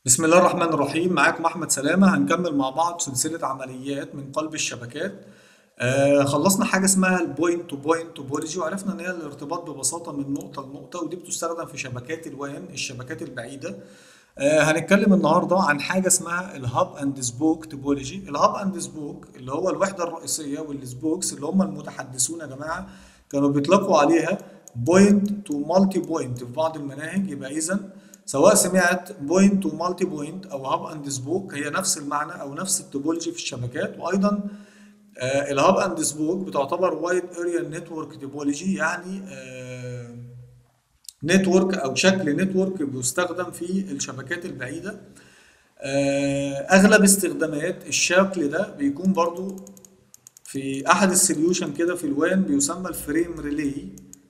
بسم الله الرحمن الرحيم معاكم احمد سلامه هنكمل مع بعض سلسله عمليات من قلب الشبكات آه خلصنا حاجه اسمها البوينت تو بوينت توبولوجي وعرفنا ان هي الارتباط ببساطه من نقطه لنقطه ودي بتستخدم في شبكات الوان الشبكات البعيده آه هنتكلم النهارده عن حاجه اسمها الهاب اند سبوك توبولوجي الهاب اند سبوك اللي هو الوحده الرئيسيه والسبوكس اللي هم المتحدثون يا جماعه كانوا بيطلقوا عليها بوينت تو مالتي بوينت في بعض المناهج يبقى اذا سواء سمعت بوينت ومالتي بوينت او هاب اند سبوك هي نفس المعنى او نفس التوبولوجي في الشبكات وايضا آه الهاب اند سبوك بتعتبر وايد اريا نتورك توبولوجي يعني آه نتورك او شكل نتورك بيستخدم في الشبكات البعيده آه اغلب استخدامات الشكل ده بيكون برضو في احد السوليوشن كده في الوان بيسمى الفريم ريلي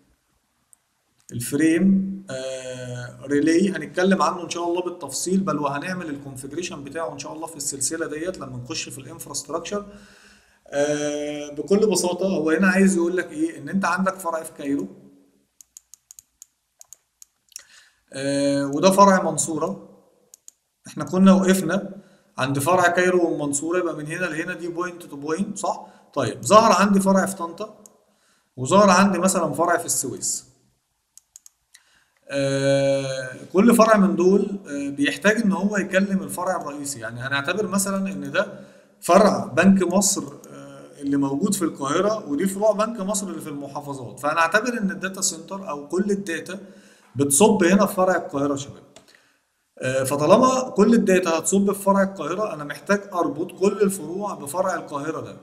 الفريم آه ريلي هنتكلم عنه ان شاء الله بالتفصيل بل وهنعمل الكونفجريشن بتاعه ان شاء الله في السلسله ديت لما نخش في الانفراستراكشر آه بكل بساطه هو هنا عايز يقول لك ايه ان انت عندك فرع في كايرو آه وده فرع منصوره احنا كنا وقفنا عند فرع كايرو والمنصوره يبقى من هنا لهنا دي بوينت تو بوينت صح طيب ظهر عندي فرع في طنطا وظهر عندي مثلا فرع في السويس آه كل فرع من دول آه بيحتاج ان هو يكلم الفرع الرئيسي يعني هنعتبر مثلا ان ده فرع بنك مصر آه اللي موجود في القاهره ودي فروع بنك مصر اللي في المحافظات فهنعتبر ان الداتا سنتر او كل الداتا بتصب هنا في فرع القاهره يا شباب فطالما كل الداتا هتصب في فرع القاهره انا محتاج اربط كل الفروع بفرع القاهره ده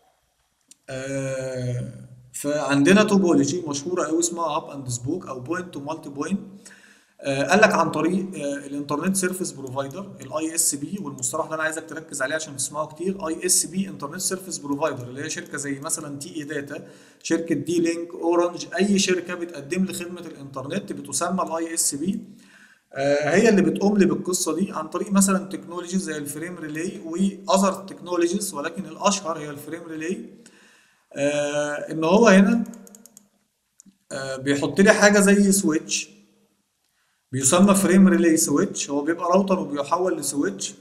فعندنا توبولوجي مشهوره قوي اسمها هاب اند سبوك او بوينت تو مالتي بوينت قال لك عن طريق آه الانترنت سيرفيس بروفايدر الاي اس بي والمصطلح ده انا عايزك تركز عليه عشان تسمعه كتير اي اس بي انترنت سيرفيس بروفايدر اللي هي شركه زي مثلا تي اي داتا شركه دي لينك اورنج اي شركه بتقدم لي خدمه الانترنت بتسمى الاي اس بي هي اللي بتقوم لي بالقصه دي عن طريق مثلا تكنولوجيز زي الفريم ريلي واذر تكنولوجيز ولكن الاشهر هي الفريم ريلي آه ان هو هنا آه بيحط لي حاجه زي سويتش بيسمى فريم ريلي سويتش هو بيبقى راوتر وبيحول لسويتش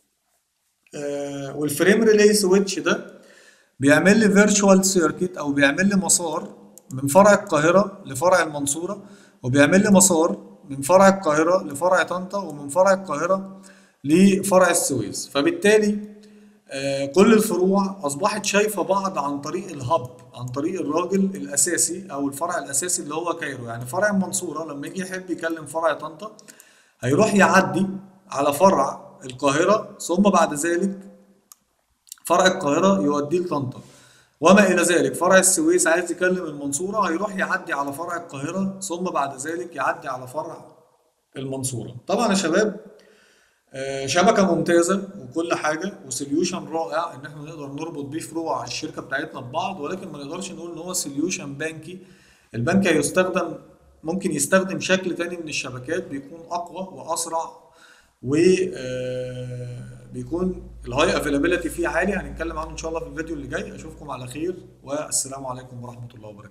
آه والفريم ريلي سويتش ده بيعمل لي فيرتشوال سيركت او بيعمل لي مسار من فرع القاهره لفرع المنصوره وبيعمل لي مسار من فرع القاهره لفرع طنطا ومن فرع القاهره لفرع السويس فبالتالي كل الفروع اصبحت شايفه بعض عن طريق الهب عن طريق الراجل الاساسي او الفرع الاساسي اللي هو كايرو يعني فرع المنصوره لما يجي يحب يكلم فرع طنطا هيروح يعدي على فرع القاهره ثم بعد ذلك فرع القاهره يوديه لطنطا وما الى ذلك فرع السويس عايز يكلم المنصوره هيروح يعدي على فرع القاهره ثم بعد ذلك يعدي على فرع المنصوره طبعا يا شباب شبكه ممتازه وكل حاجه وسوليوشن رائع ان احنا نقدر نربط بيه فروع الشركه بتاعتنا ببعض ولكن ما نقدرش نقول ان هو سوليوشن بنكي البنك هيستخدم ممكن يستخدم شكل تاني من الشبكات بيكون اقوى واسرع و بيكون الهاي افيلابيلتي فيه عالي هنتكلم عنه ان شاء الله في الفيديو اللي جاي اشوفكم على خير والسلام عليكم ورحمه الله وبركاته